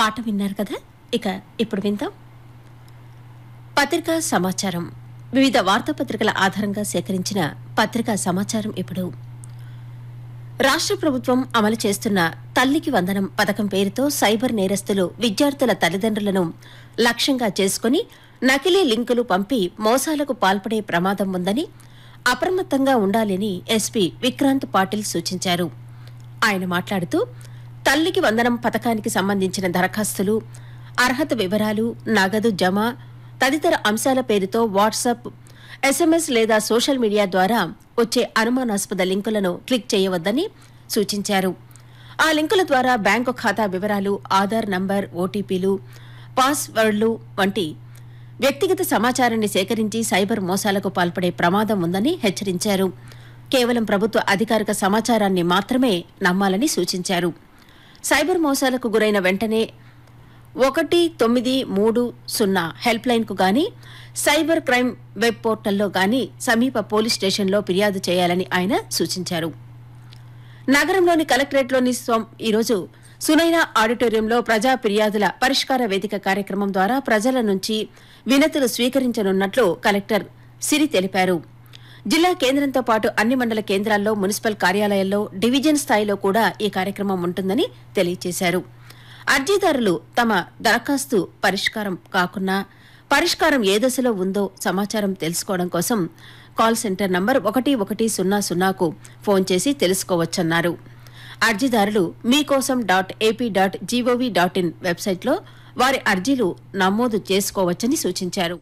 పాట విన్నారు కదా ఇక ఇప్పుడు విందాం పత్రికా సమాచారం వివిధ వార్తాపత్రికల ఆధారంగా సేకరించిన పత్రికా సమాచారం ఇప్పుడు రాష్ట్ర ప్రభుత్వం అమలు చేస్తున్న తల్లికి వందనం పథకం పేరుతో సైబర్ నేరస్తులు విద్యార్థుల తల్లిదండ్రులను లక్ష్యంగా చేసుకుని నకిలీ లింకులు పంపి మోసాలకు పాల్పడే ప్రమాదం ఉందని అప్రమత్తంగా ఉండాలని ఎస్పీ విక్రాంత్ పాటిల్ సూచించారు ఆయన మాట్లాడుతూ తల్లికి వందనం పథకానికి సంబంధించిన దరఖాస్తులు అర్హత వివరాలు నగదు జమ తదితర అంశాల పేరుతో వాట్సాప్ ఎస్ఎంఎస్ లేదా సోషల్ మీడియా ద్వారా వచ్చే అనుమానాస్పద లింకులను క్లిక్ చేయవద్దని సూచించారు ఆ లింకుల ద్వారా బ్యాంకు ఖాతా వివరాలు ఆధార్ నంబర్ ఓటీపీలు పాస్వర్డ్లు వంటి వ్యక్తిగత సమాచారాన్ని సేకరించి సైబర్ మోసాలకు పాల్పడే ప్రమాదం ఉందని హెచ్చరించారు కేవలం ప్రభుత్వ అధికారిక సమాచారాన్ని మాత్రమే నమ్మాలని సూచించారు సైబర్ మోసాలకు గురైన వెంటనే ఒకటి తొమ్మిది మూడు సున్నా హెల్ప్ లైన్కు గాని సైబర్ క్రైమ్ వెబ్ పోర్టల్లో గాని సమీప పోలీస్ స్టేషన్లో ఫిర్యాదు చేయాలని ఆయన సూచించారు నగరంలోని కలెక్టరేట్లోని స్వం- ఈరోజు సునైనా ఆడిటోరియంలో ప్రజా ఫిర్యాదుల పరిష్కార వేదిక కార్యక్రమం ద్వారా ప్రజల నుంచి వినతులు స్వీకరించనున్నట్లు కలెక్టర్ సిరి తెలిపారు జిల్లా కేంద్రంతో పాటు అన్ని మండల కేంద్రాల్లో మున్సిపల్ కార్యాలయాల్లో డివిజన్ స్థాయిలో కూడా ఈ కార్యక్రమం ఉంటుందని తెలియజేశారు అర్జీదారులు తమ దరఖాస్తు పరిష్కారం కాకున్నా పరిష్కారం ఏ దశలో ఉందో సమాచారం తెలుసుకోవడం కోసం కాల్ సెంటర్ నంబర్ ఒకటి ఒకటి సున్నా సున్నాకు ఫోన్ చేసి తెలుసుకోవచ్చన్నారు అర్జీదారులు Meekosam dot AP dot G O V dot in వెబ్సైట్లో వారి అర్జీలు నమోదు చేసుకోవచ్చని సూచించారు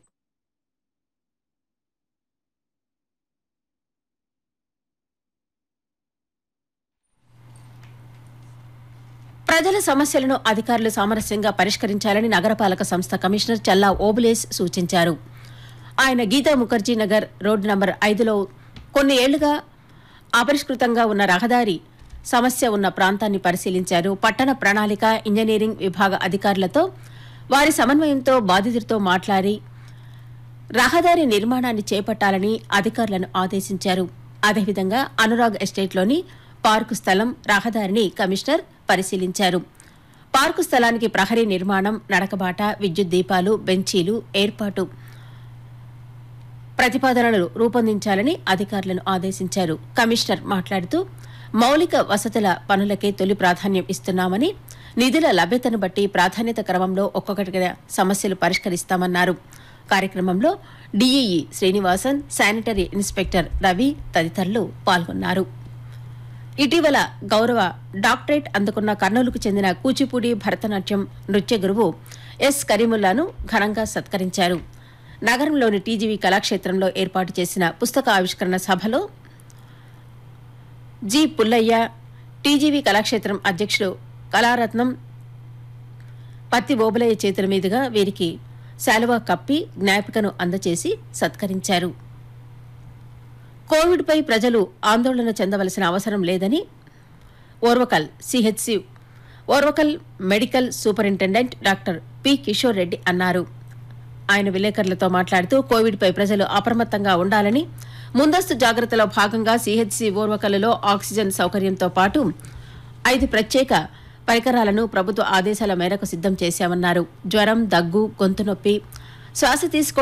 ప్రజల సమస్యలను అధికారులు సామరస్యంగా పరిష్కరించాలని నగరపాలక సంస్థ కమిషనర్ చల్లా ఓబులేస్ సూచించారు ఆయన గీతా ముఖర్జీ నగర్ రోడ్డు నంబర్ ఐదులో కొన్ని ఏళ్లుగా అపరిష్కృతంగా ఉన్న రహదారి సమస్య ఉన్న ప్రాంతాన్ని పరిశీలించారు పట్టణ ప్రణాళిక ఇంజనీరింగ్ విభాగ అధికారులతో వారి సమన్వయంతో బాధితులతో మాట్లాడి రహదారి నిర్మాణాన్ని చేపట్టాలని అధికారులను ఆదేశించారు అదేవిధంగా అనురాగ్ ఎస్టేట్లోని పార్కు స్థలం రహదారిని కమిషనర్ పరిశీలించారు పార్కు స్థలానికి ప్రహరీ నిర్మాణం నడకబాట విద్యుత్ దీపాలు బెంచీలు ఏర్పాటు ప్రతిపాదనలు రూపొందించాలని అధికారులను ఆదేశించారు కమిషనర్ మాట్లాడుతూ మౌలిక వసతుల పనులకే తొలి ప్రాధాన్యం ఇస్తున్నామని నిధుల లభ్యతను బట్టి ప్రాధాన్యత క్రమంలో ఒక్కొక్కటిగా సమస్యలు పరిష్కరిస్తామన్నారు కార్యక్రమంలో DEE Srinivasan sanitary inspector Ravi తదితరులు పాల్గొన్నారు ఇటీవల గౌరవ డాక్టరేట్ అందుకున్న కర్నూలుకు చెందిన కూచిపూడి భరతనాట్యం నృత్య గురువు ఎస్ కరీముల్లాను ఘనంగా సత్కరించారు నగరంలోని టీజీవీ కళాక్షేత్రంలో ఏర్పాటు చేసిన పుస్తక ఆవిష్కరణ సభలో జి పుల్లయ్య టీజీవీ కళాక్షేత్రం అధ్యక్షుడు కళారత్నం పత్తి ఓబలయ్య చేతుల మీదుగా వీరికి శాలువా కప్పి జ్ఞాపికను అందజేసి సత్కరించారు కోవిడ్పై ప్రజలు ఆందోళన చెందవలసిన అవసరం లేదని Orvakal CHC Orvakal medical superintendent doctor P Kishore Reddy అన్నారు ఆయన విలేకరులతో మాట్లాడుతూ కోవిడ్పై ప్రజలు అప్రమత్తంగా ఉండాలని ముందస్తు జాగ్రత్తలో భాగంగా సిహెచ్సి ఓర్వకల్లో ఆక్సిజన్ సౌకర్యంతో పాటు ఐదు ప్రత్యేక పరికరాలను ప్రభుత్వ ఆదేశాల మేరకు సిద్ధం చేశామన్నారు జ్వరం దగ్గు గొంతు నొప్పి శ్వాస తీసుకో